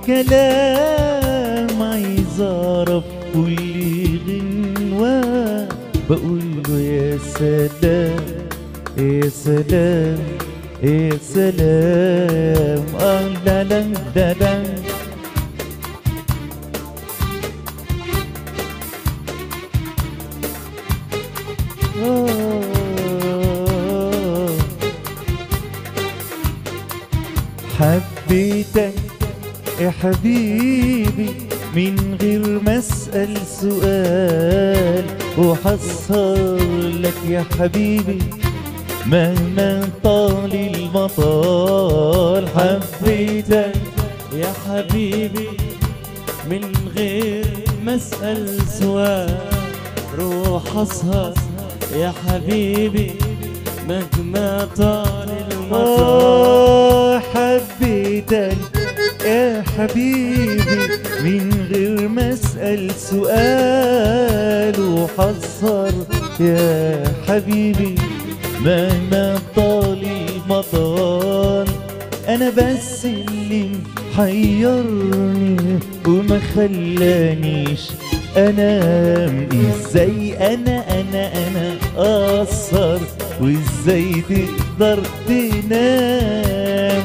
كلام عايز اعرف كل غنوة بقول له يا سلام يا سلام يا سلام اه لا لا لا لا آه. حبيتك يا حبيبي من غير ما اسال سؤال وحسهر لك يا حبيبي مهما طال المطال حبيتك يا حبيبي من غير ما اسال سؤال روح اسهر يا حبيبي مهما طال المطار آه حبيتك يا حبيبي من غير ما اسال سؤال وحصر يا حبيبي مهما طال المطال انا بس اللي محيرني وما خلانيش انام ازاي انا انا انا اقصر وازاي تقدر تنام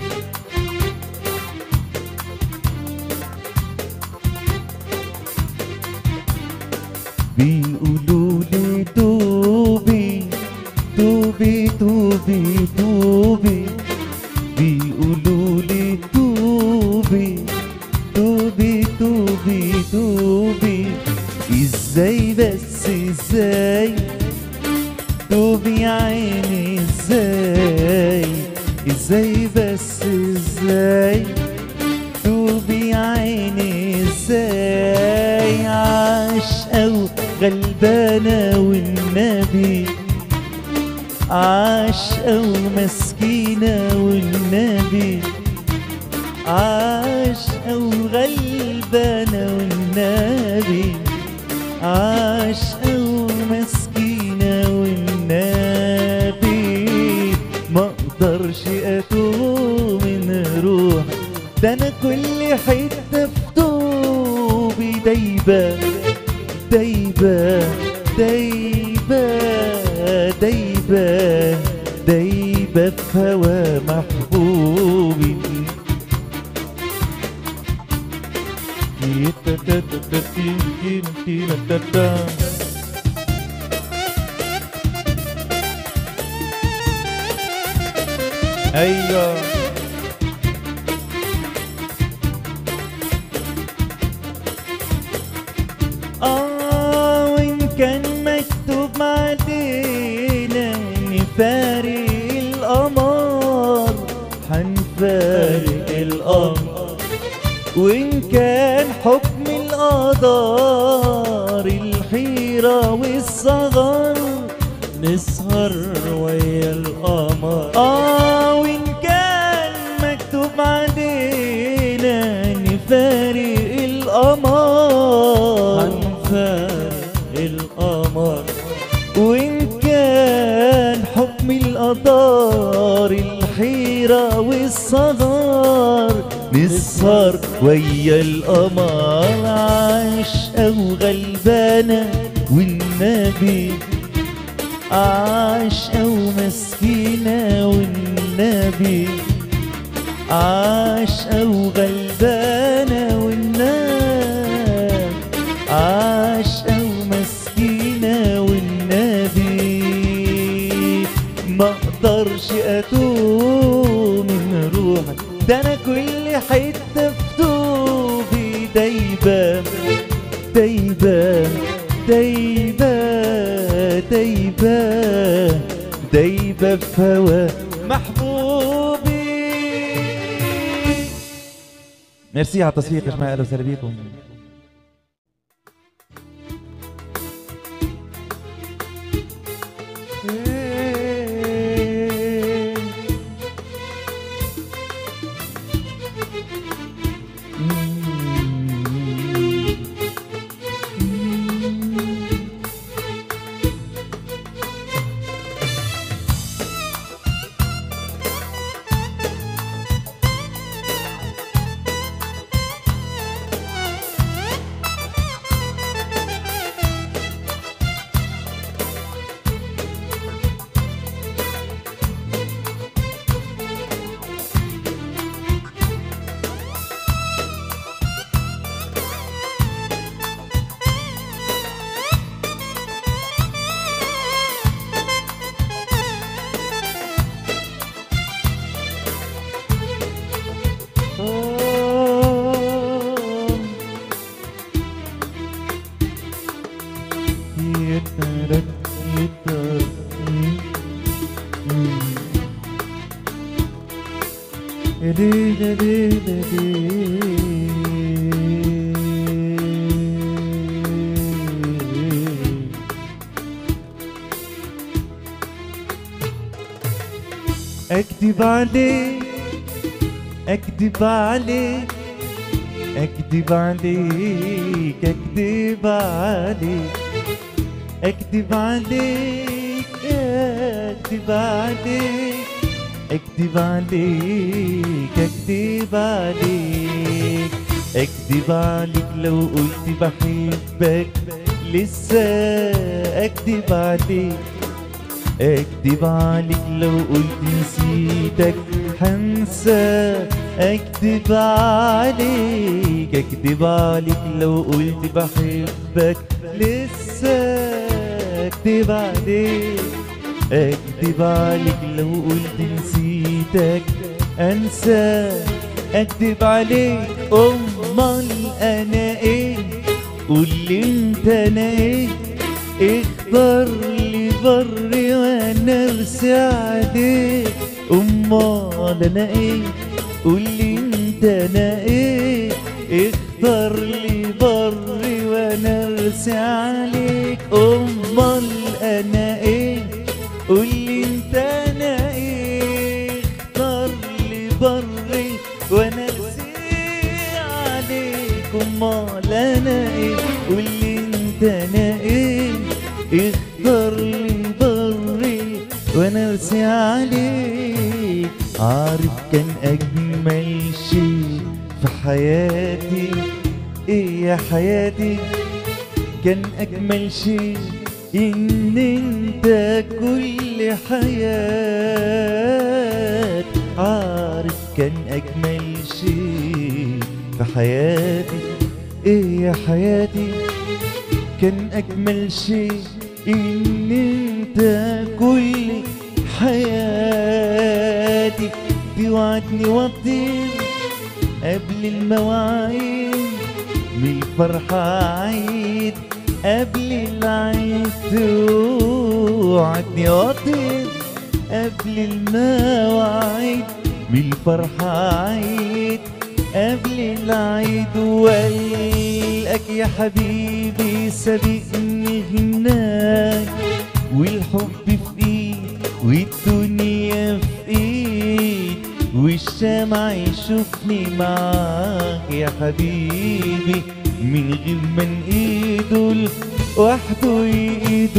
بيقولوا لي توبي توبي توبي توبي بيقولوا لي توبي توبي توبي توبي ازاي بس ازاي توبي يا عيني ازاي ازاي بس ازاي توبي يا عيني ازاي عاشقة وغلبانة والنبي عاشقة ومسكينة والنبي عاشقة وغلبانة والنبي عاشقة ومسكينة والنبي ما اقدرش اتوب من روح ده انا كل حتة في توبي دايبة دايبة دايبة دايبة دايبة في هوا محبوبي ايوه اه وان كان مكتوب علينا نفارق القمر هنفارق القمر وإن كان حكم القدر الحيرة والصغر نسهر ويا القمر آه وإن كان مكتوب علينا نفارق القمر هنفارق القمر وإن كان حكم القدر الحيرة والصغر نسهر ويا القمر عاشقة وغلبانة والنبي عاشقة ومسكينة والنبي عاشقة وغلبانة والنبي عاشقة ومسكينة والنبي ما اقدرش اتوب من روحك ده انا كل حتة في توبي دايبة دايبة دايبة دايبة دايبة في هوا محبوبي ميرسي على التصفيق يا جماعة اهلا وسهلا بيكم دي دا دي دا دي اكذب عليك اكذب عليك اكذب عليك اكذب عليك اكذب عليك اكذب عليك اكذب عليك اكذب عليك اكذب عليك لو قلت بحبك لسه اكذب عليك اكذب عليك لو قلت نسيتك هنسى اكذب عليك اكذب عليك لو قلت بحبك لسه اكذب عليك اكذب عليك لو قلت نسيتك انسى اكذب عليك امال انا ايه قول لي انت انا ايه اختار لي بري وانا ارسي عليك امال انا ايه قول لي انت انا ايه اختار لي بري وانا ارسي عليك امال انا ايه قول لي انت انا ايه اختار لي بري وانا ارسي عليك امال انا ايه قول لي انت انا ايه اختار لي بري وانا ارسي عليك عارف كان اجمل شيء في حياتي ايه يا حياتي كان اجمل شيء ان انت كل حياتي عارف كان اجمل شيء في حياتي ايه يا حياتي كان اجمل شيء ان انت كل حياتي توعدني وطير قبل المواعيد من الفرحة عيد قبل العيد توعدني وطير قبل المواعيد من الفرحة عيد قبل العيد والقاك يا حبيبي سابقني هناك والحب في ايد والدنيا في ايد والشمع يشوفني معاك يا حبيبي من غير ما نقيده وحده يقيد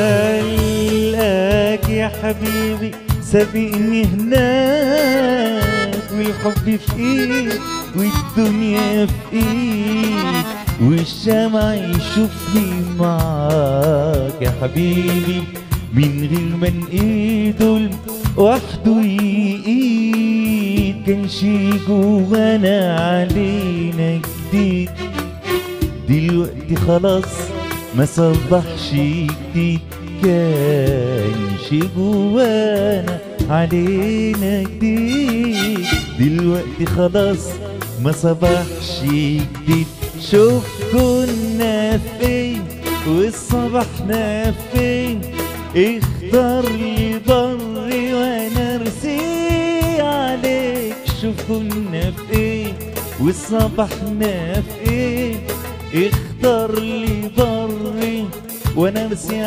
والقاك يا حبيبي سابقني هناك والحب في ايد والدنيا في ايد والشمع يشوفني معاك يا حبيبي من غير ما نقيده وحده يقيد كان شي جوانا علينا جديد دلوقتي خلاص ما صبحش جديد كان شي جوانا علينا جديد دلوقتي خلاص ما صبحش جديد شوف كنا فين وصبحنا فين اختار لي بري وانا ارسي عليك شوف كنا فين وصبحنا فين اختار لي بري وانا ارسي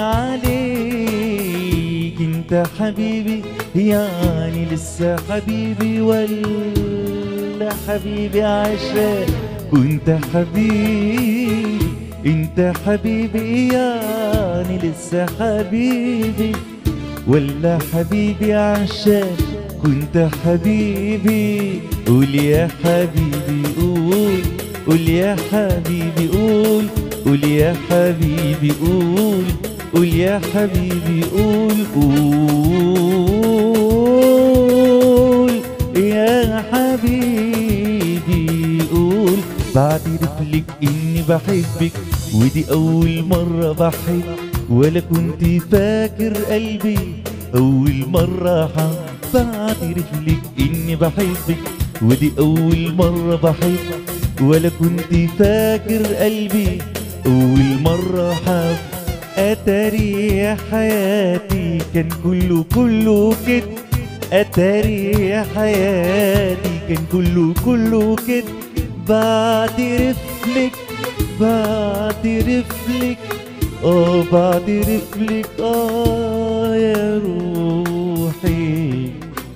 عليك انت حبيبي يعني لسه حبيبي ولا حبيبي عشان كنت حبيبي انت حبيبي يعني لسه حبيبي ولا حبيبي عشان كنت حبيبي قول يا حبيبي قول قول يا حبيبي قول قول يا حبيبي قول قول يا حبيبي قول قول يا حبيبي قول بعترف لك اني بحبك ودي اول مرة بحب ولا كنت فاكر قلبي اول مرة حب بعترف لك اني بحبك ودي اول مرة بحب ولا كنت فاكر قلبي اول مرة حب اتاري يا حياتي كان كله كله كده اتاري حياتي كان كله كله كده بعترف لك بعترف لك اه بعترف لك اه يا روحي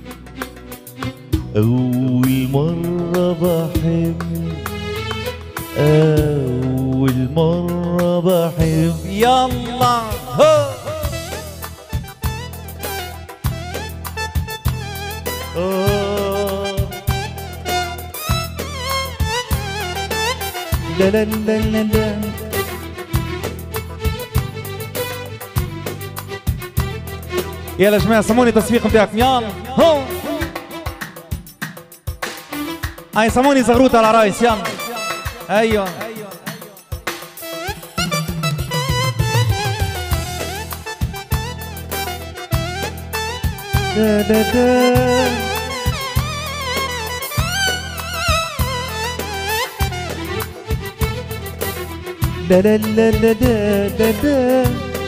أول مرة بحب أول مرة بحب يلا هو آه. لا لا لا لا لا يلا يا جماعة سموني تصفيق بتاعكم يلا هو هاي سموني زغروطة على رايس يلا ايوه دا دا دا لا لا لا لا لا لا لا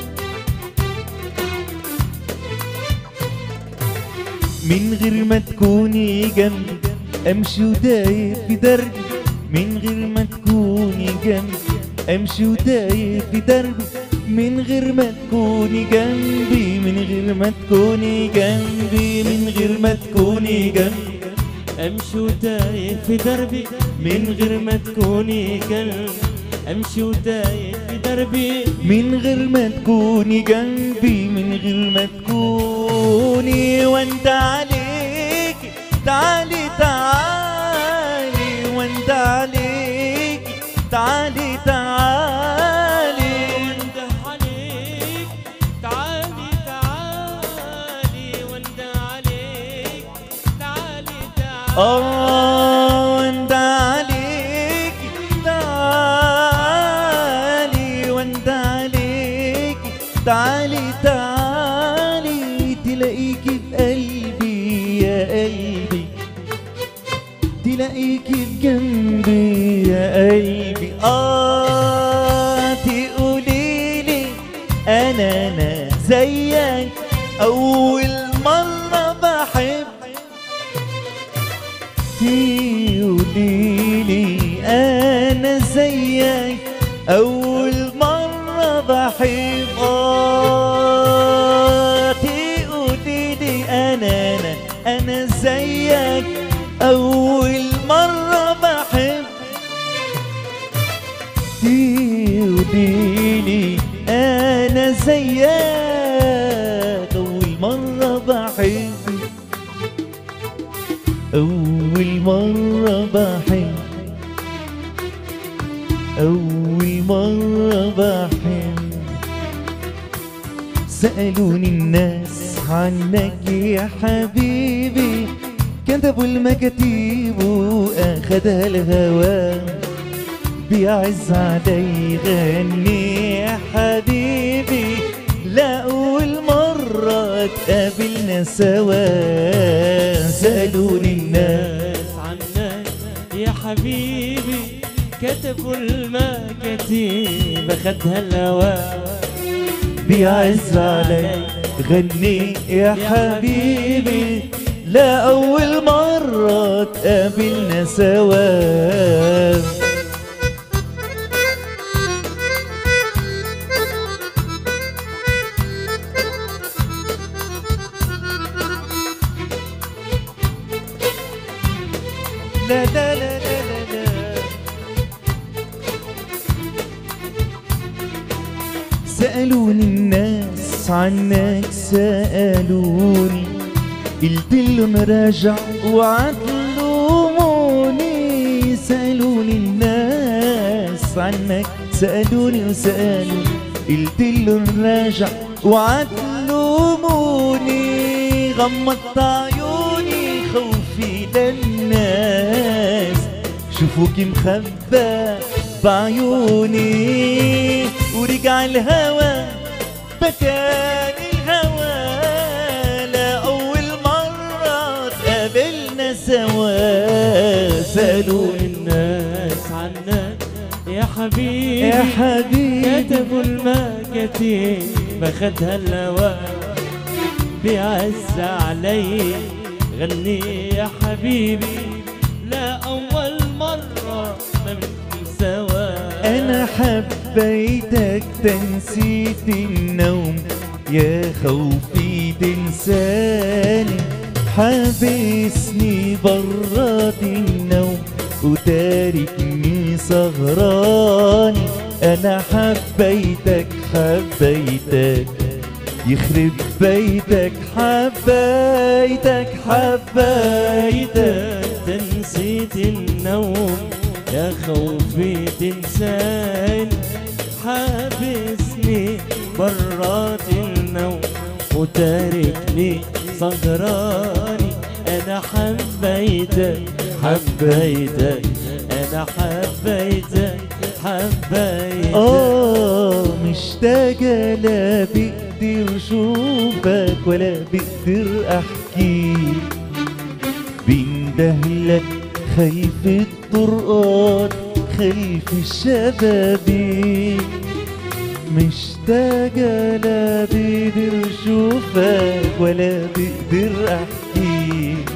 من غير ما تكوني جنبي امشي وداير في دربي من غير ما تكوني جنبي امشي وداير في دربي من غير ما تكوني جنبي من غير ما تكوني جنبي من غير ما تكوني جنبي امشي وتايه في دربي من غير ما تكوني قلب امشي وتايه في دربي من غير ما تكوني جنبي من غير ما تكوني وانت عليك تعالي تعالي وانت عليك تعالي تعالي وانده عليك تعالي تعالي وانده عليك تعالي تعالي اه وانت عليك تعالي وانت عليك تعالي تعالي تلاقيكي في قلبي يا قلبي تلاقيكي في جنبي يا قلبي اه تقوليلي انا انا زيك اول مرة بحب تقوليلي انا زيك اول مرة بحب آه تقوليلي انا انا انا زيك اول مرة بحب تقوليلي انا زيك اول مرة بحب أول مرة بحب أول مرة بحب سألوني الناس عنك يا حبيبي كتبوا المكاتيب وأخدها الهوى بيعز علي غني يا حبيبي لا أول مرة اتقابلنا سوا سألوني الناس الناس عنك يا حبيبي كتبوا المكاتيب اخدها الهواء بيعز علي غني يا حبيبي لا أول مرة اتقابلنا سوا لا لا لا لا لا لا سألوني الناس عنك سألوني قلت لهم راجع وعتلوموني سألوني الناس عنك سألوني وسألوني قلت لهم راجع وعتلوموني غمضت عيوني خوفي للناس شوفوكي مخبى بعيوني ورجع الهوى مكان الهوى لا أول مرة تقابلنا سوا سألوني الناس عنك يا حبيبي يا حبيبي كتبوا المكاتيب اخدها الهواء بيعز علي غني يا حبيبي لا أول مرة نمشي سوا انا حبيتك تنسيت النوم يا خوفي تنساني حابسني برات النوم وتاركني سهراني انا حبيتك حبيتك يخرب بيتك حبيتك حبيتك تنسيت النوم يا خوفي تنساني حابسني برات النوم وتاركني سهراني انا حبيتك حبيتك انا حبيتك حبيتك آه مشتاقة لا بقدر شوفك ولا بقدر أحكيك بندهلك خايف الطرقات خايف الشبابيك مشتاقة لا بقدر شوفك ولا بقدر أحكيك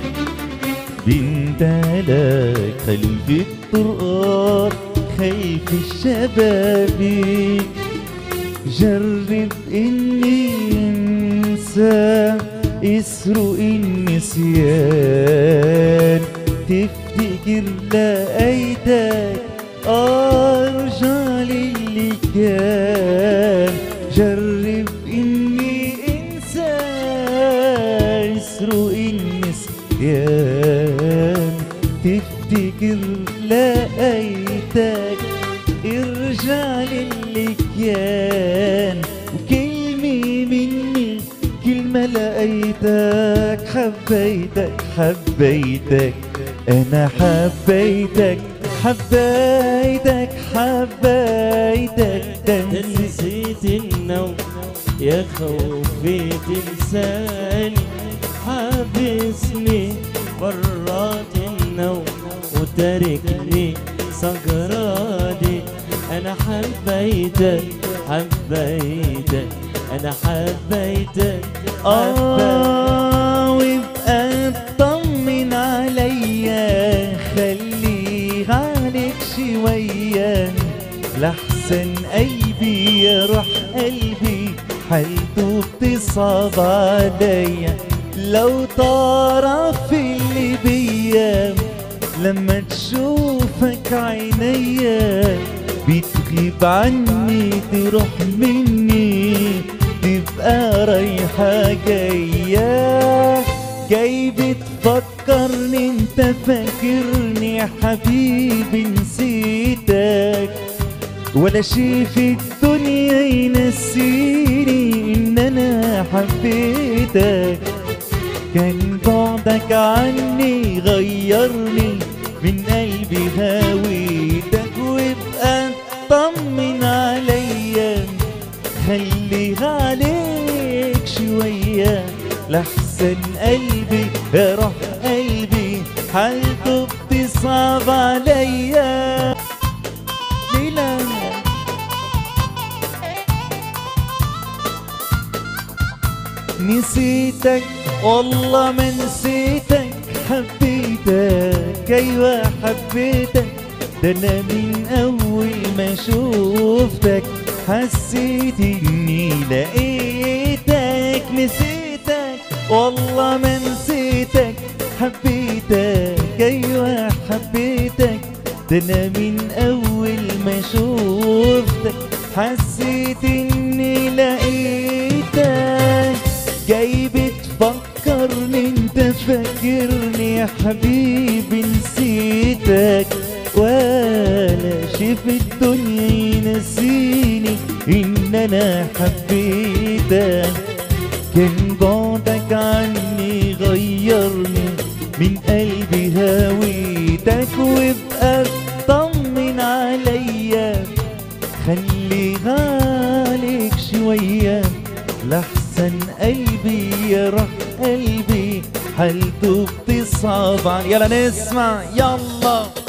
بندهلك خلف الطرقات خايف الشبابيك جرب اني انسى اسرق النسيان تفتكر لقيتك ارجع للي كان جرب اني انسى اسرق النسيان تفتكر لقيتك ارجع للي كان وكلمة مني كلمة لقيتك حبيتك حبيتك أنا حبيتك حبيتك حبيتك تنسي تنسيت النوم يا خوفي تنساني حابسني برات النوم وتاركني سهراني انا حبيتك حبيتك انا حبيتك حبيتك آه ويبقى اطمن عليا خلي عليك شوية لحسن قلبي يا روح قلبي حالته بتصعب عليا لو تعرف اللي بيا لما تشوفك عينيا بتغيب عني تروح مني تبقى رايحة جاية جاي بتفكرني انت فاكرني يا حبيبي نسيتك ولا شي في الدنيا ينسيني ان انا حبيتك كان بعدك عني غيرني من قلبي هويتك وابقى اطمن عليا خلي عليك شوية لحسن قلبي روح قلبي حالته بتصعب عليا ليلى نسيتك والله ما نسيتك حبيتك ايوه حبيتك ده انا من اول ما شوفتك حسيت اني لقيتك نسيتك والله ما نسيتك حبيتك ايوه حبيتك ده انا من اول ما شوفتك حسيت اني لقيتك جاي بتفكرني انت فاكرني يا حبيبي نسيتك ولا شي في الدنيا ينسيني ان انا حبيتك كان بعدك عني غيرني من قلبي هويتك وابقى اطمن عليا خلي عليك شوية لحسن قلبي يا روح قلبي حالته بتصعب علي- يلا نسمع يلا